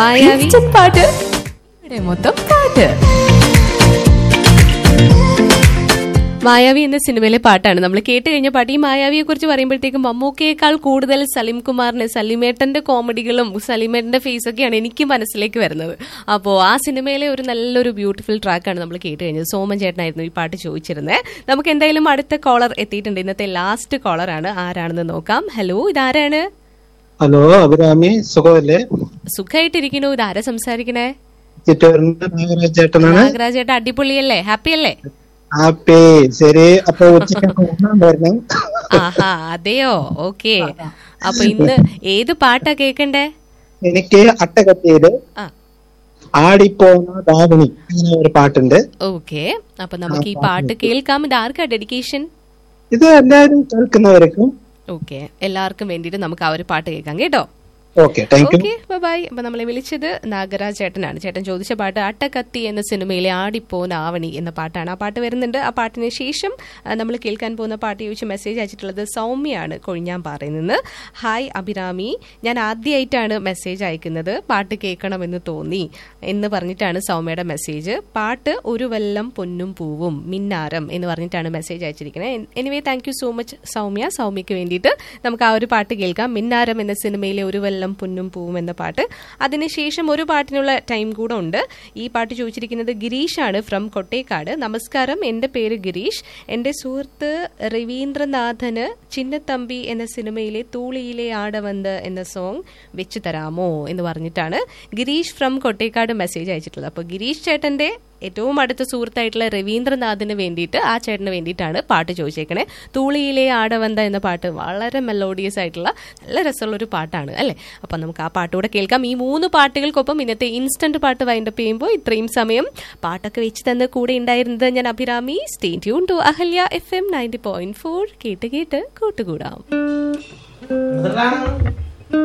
മായാവി Instant പാട്ട് ഇവിടെ മൊത്തം പാട്ട് മായാവി എന്ന സിനിമയിലെ പാട്ടാണ് നമ്മൾ കേട്ട് കഴിഞ്ഞ പാട്ട് ഈ മായാവിയെ കുറിച്ച് പറയുമ്പോഴത്തേക്കും മമ്മൂക്കയേക്കാൾ കൂടുതൽ സലീം കുമാറിന്റെ സലീമേട്ടന്റെ കോമഡികളും സലീമേട്ടന്റെ ഫേസ് ഒക്കെയാണ് എനിക്ക് മനസ്സിലേക്ക് വരുന്നത് അപ്പോൾ ആ സിനിമയിലെ ഒരു നല്ലൊരു ബ്യൂട്ടിഫുൾ ട്രാക്കാണ് നമ്മൾ കേട്ട് കഴിഞ്ഞത് സോമൻ ചേട്ടനായിരുന്നു ഈ പാട്ട് ചോദിച്ചിരുന്നത് നമുക്ക് എന്തായാലും അടുത്ത കോളർ എത്തിയിട്ടുണ്ട് ഇന്നത്തെ ലാസ്റ്റ് കോളറാണ് ആരാണെന്ന് നോക്കാം ഹലോ ഇതാരാണ് ഹലോ അഭിരാമി സുഖമല്ലേ സുഖമായിട്ടിരിക്കുന്നു ഇതാരാ സംസാരിക്കണേ ചിറ്റൂരിന്റെ നാഗരാജ് ചേട്ടനാണ് നാഗരാജ് ചേട്ടാ അടിപൊളിയല്ലേ ഹാപ്പി അല്ലേ ഹാപ്പി ശരി അപ്പൊ ഉച്ചയ്ക്ക് ഊണാൻ വരണം ആഹാ അതെയോ ഓക്കെ അപ്പൊ ഇന്ന് ഏത് പാട്ടാ കേക്കണ്ടേ എനിക്ക് അട്ടകത്തിയില് ആ ആടിപ്പോന്ന ദാവണി അങ്ങനെ ഒരു പാട്ടുണ്ട് ഓക്കെ അപ്പൊ നമുക്ക് ഈ പാട്ട് കേൾക്കാം ഇത് ആർക്കാ ഡെഡിക്കേഷൻ ഇത് എല്ലാവരും കേൾക്കുന്നവർക്കും ഓക്കെ എല്ലാവർക്കും വേണ്ടിയിട്ട് നമുക്ക് ആ ഒരു പാട്ട് കേൾക്കാം കേട്ടോ okay thank you okay bye അപ്പൊ നമ്മളെ വിളിച്ചത് നാഗരാജ് ചേട്ടനാണ് ചേട്ടൻ ചോദിച്ച പാട്ട് അട്ടക്കത്തി എന്ന സിനിമയിലെ ആടിപ്പോൻ ആവണി എന്ന പാട്ടാണ് ആ പാട്ട് വരുന്നുണ്ട് ആ പാട്ടിന് ശേഷം നമ്മൾ കേൾക്കാൻ പോകുന്ന പാട്ട് ചോദിച്ച് മെസ്സേജ് അയച്ചിട്ടുള്ളത് സൗമ്യയാണ് കൊഴിഞ്ഞാമ്പാറയിൽ നിന്ന് ഹായ് അഭിരാമി ഞാൻ ആദ്യമായിട്ടാണ് മെസ്സേജ് അയക്കുന്നത് പാട്ട് കേൾക്കണമെന്ന് തോന്നി എന്ന് പറഞ്ഞിട്ടാണ് സൗമ്യയുടെ മെസ്സേജ് പാട്ട് ഒരു വല്ലം പൊന്നും പൂവും മിന്നാരം എന്ന് പറഞ്ഞിട്ടാണ് മെസ്സേജ് അയച്ചിരിക്കുന്നത് anyway thank you so much Soumya സൗമ്യക്ക് വേണ്ടിയിട്ട് നമുക്ക് ആ ഒരു പാട്ട് കേൾക്കാം മിന്നാരം എന്ന സിനിമയിലെ ഒരു വല്ലം പൊന്നും പൂവും എന്ന പാട്ട് അതിനുശേഷം ഒരു പാട്ടിനുള്ള ടൈം കൂടെ ഉണ്ട് ഈ പാട്ട് ചോദിച്ചിരിക്കുന്നത് ഗിരീഷാണ് ഫ്രം കൊട്ടേക്കാട് നമസ്കാരം എൻ്റെ പേര് ഗിരീഷ് എൻ്റെ സുഹൃത്ത് രവീന്ദ്രനാഥന് ചിന്നത്തമ്പി എന്ന സിനിമയിലെ തൂളിയിലെ ആടവന്ത് എന്ന സോങ് വെച്ച് തരാമോ എന്ന് പറഞ്ഞിട്ടാണ് ഗിരീഷ് ഫ്രം കൊട്ടേക്കാട് മെസ്സേജ് അയച്ചിട്ടുള്ളത് അപ്പോൾ ഗിരീഷ് ചേട്ടൻ്റെ ഏറ്റവും അടുത്ത സുഹൃത്തായിട്ടുള്ള രവീന്ദ്രനാഥിന് വേണ്ടിയിട്ട് ആ ചേട്ടന് വേണ്ടിയിട്ടാണ് പാട്ട് ചോദിച്ചേക്കണേ തൂളിയിലെ ആടവന്ത എന്ന പാട്ട് വളരെ മെലോഡിയസ് ആയിട്ടുള്ള നല്ല രസമുള്ള ഒരു പാട്ടാണ് അല്ലേ അപ്പം നമുക്ക് ആ പാട്ടുകൂടെ കേൾക്കാം ഈ മൂന്ന് പാട്ടുകൾക്കൊപ്പം ഇന്നത്തെ ഇൻസ്റ്റന്റ് പാട്ട് വൈൻഡപ്പ് ചെയ്യുമ്പോൾ ഇത്രയും സമയം പാട്ടൊക്കെ വെച്ച് തന്ന് കൂടെ ഉണ്ടായിരുന്നത് ഞാൻ Abhirami stay tune to Ahalya F M ninety point four കേട്ട് കേട്ട് കൂട്ടുകൂടാം അതാണ്